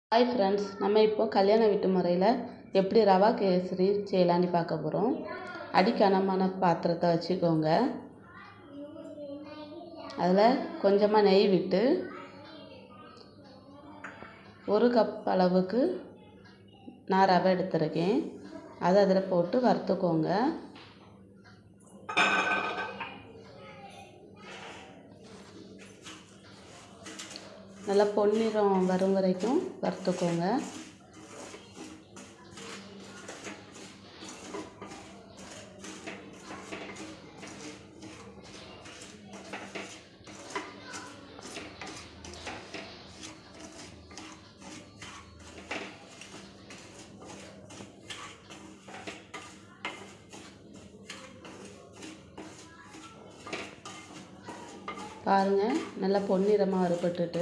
hi friends நம்ம இப்போ கல்யாண வீட்டு முறையில் எப்படி ரவா கேசரி செய்யலான்னு பார்க்க போகிறோம் அடிக்கனமான பாத்திரத்தை வச்சுக்கோங்க அதில் கொஞ்சமாக நெய் விட்டு ஒரு கப் அளவுக்கு நான் ரவை எடுத்திருக்கேன் அதை அதில் போட்டு வறுத்துக்கோங்க நல்லா பொன்னிறம் வரும் வரைக்கும் வறுத்துக்கோங்க பாருங்கள் நல்லா பொன்னிறமாக வறுபட்டுட்டு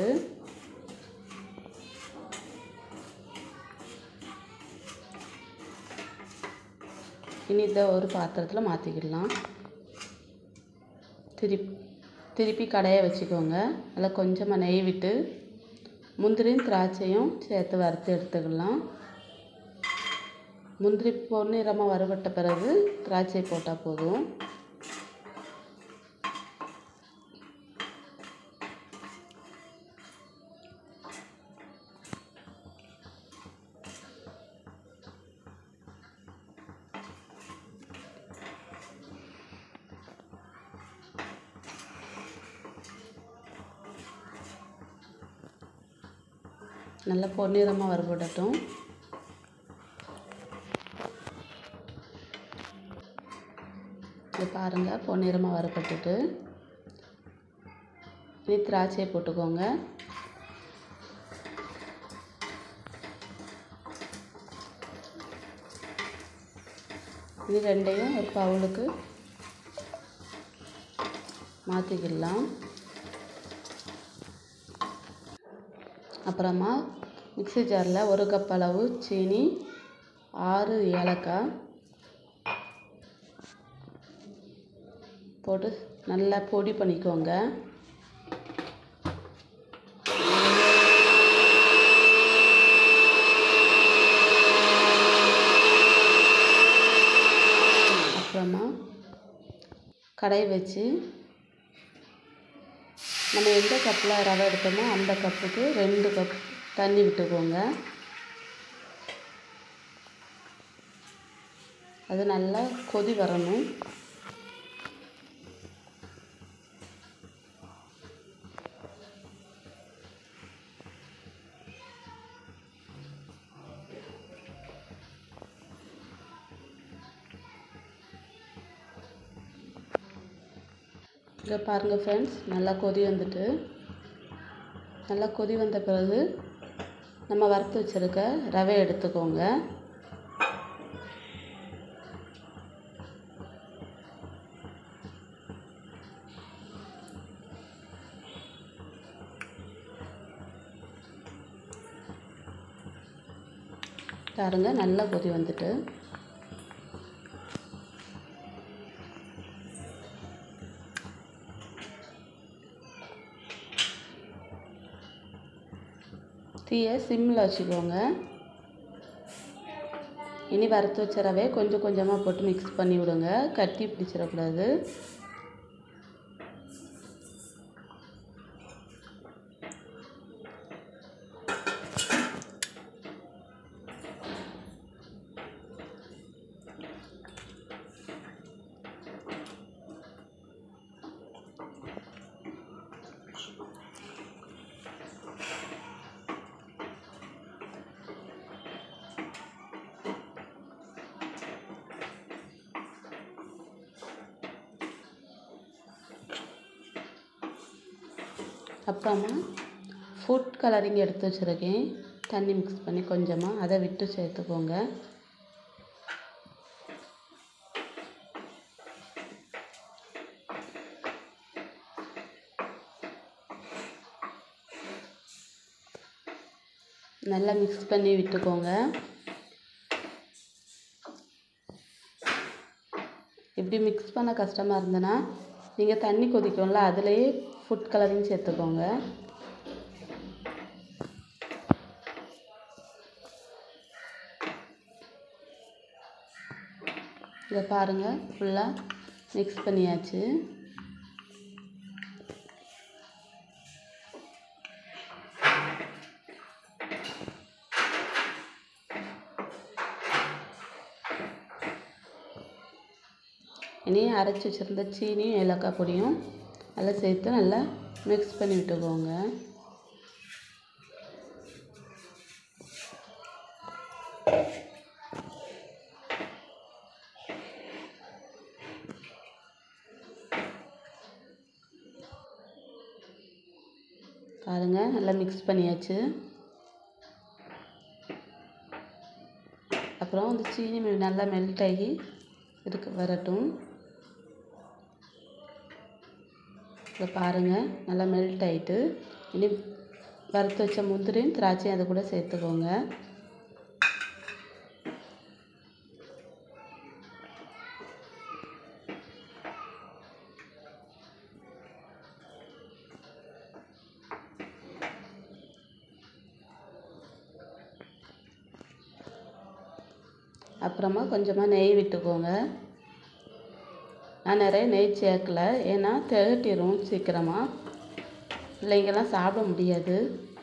இனி இதை ஒரு பாத்திரத்தில் மாற்றிக்கிடலாம் திருப்பி திருப்பி கடையை வச்சுக்கோங்க அதில் கொஞ்சமாக நெய் விட்டு முந்திரியும் திராட்சையும் சேர்த்து வறுத்து எடுத்துக்கலாம் முந்திரி பொன்னிறமாக வறுபட்ட பிறகு திராட்சை போட்டால் போதும் நல்லா பொன்னிறமாக வறுபடட்டும் இது பாருங்கள் பொன்னிறமாக வறுபட்டுட்டு இனி திராட்சையை போட்டுக்கோங்க இது ரெண்டையும் ஒரு பவுலுக்கு மாற்றிக்கிடலாம் அப்புறமா மிக்ஸி ஜாரில் ஒரு கப் அளவு சீனி ஆறு ஏலக்காய் போட்டு நல்லா பொடி பண்ணிக்கோங்க அப்புறமா கடாய் வச்சு நம்ம எந்த கப்பில் ரவை எடுத்தோமோ அந்த கப்புக்கு ரெண்டு கப் தண்ணி விட்டுக்கோங்க அது நல்லா கொதி வரணும் இங்கே பாருங்கள் ஃப்ரெண்ட்ஸ் நல்லா கொதி வந்துட்டு நல்லா கொதி வந்த பிறகு நம்ம வறுத்து வச்சுருக்க ரவை எடுத்துக்கோங்க பாருங்க நல்லா கொதி வந்துட்டு தீயை சிம்மில் வச்சுக்கோங்க இனி வறுத்து வச்ச ரவையை கொஞ்சம் கொஞ்சமாக போட்டு மிக்ஸ் பண்ணி விடுங்க கட்டி பிடிச்சிடக்கூடாது அப்புறமா ஃபுட் கலரிங் எடுத்து வச்சுருக்கேன் தண்ணி மிக்ஸ் பண்ணி கொஞ்சமாக அதை விட்டு சேர்த்துக்கோங்க நல்லா மிக்ஸ் பண்ணி விட்டுக்கோங்க இப்படி மிக்ஸ் பண்ண கஷ்டமாக இருந்ததுன்னா நீங்கள் தண்ணி கொதிக்கும்ல அதுலேயே ஃபுட் கலரிங் சேர்த்துக்கோங்க இதை பாருங்கள் ஃபுல்லாக மிக்ஸ் பண்ணியாச்சு இனி அரைச்சி வச்சுருந்த சீனியும் ஏலக்காய் பொடியும் அதில் சேர்த்து நல்லா மிக்ஸ் பண்ணி விட்டுக்கோங்க பாருங்கள் நல்லா மிக்ஸ் பண்ணியாச்சு அப்புறம் அந்த சீனி மெ- நல்லா மெல்ட் ஆகி இருக்கு வரட்டும் இதை பாருங்கள் நல்லா மெல்ட் ஆகிட்டு இனி வறுத்து வச்ச முந்திரியும் திராட்சையும் அதை கூட சேர்த்துக்கோங்க அப்புறமா கொஞ்சமாக நெய் விட்டுக்கோங்க நான் நிறைய நெய் சேர்க்கல ஏன்னா திகட்டிரும் சீக்கிரமாக பிள்ளைங்கெல்லாம் சாப்பிட முடியாது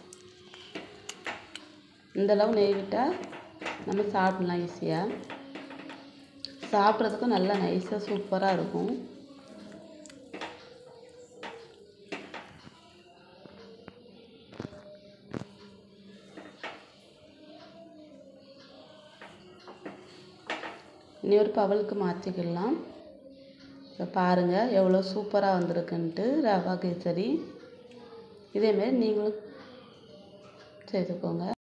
இந்தளவு நெய் விட்டால் நம்ம சாப்பிட்லாம் ஈஸியாக சாப்பிட்றதுக்கும் நல்லா நைஸாக சூப்பராக இருக்கும் இனி ஒரு பவலுக்கு மாற்றிக்கிடலாம் இப்போ பாருங்கள் எவ்வளோ சூப்பராக வந்திருக்குன்ட்டு ரவா கேசரி இதேமாரி நீங்களும் செய்துக்கோங்க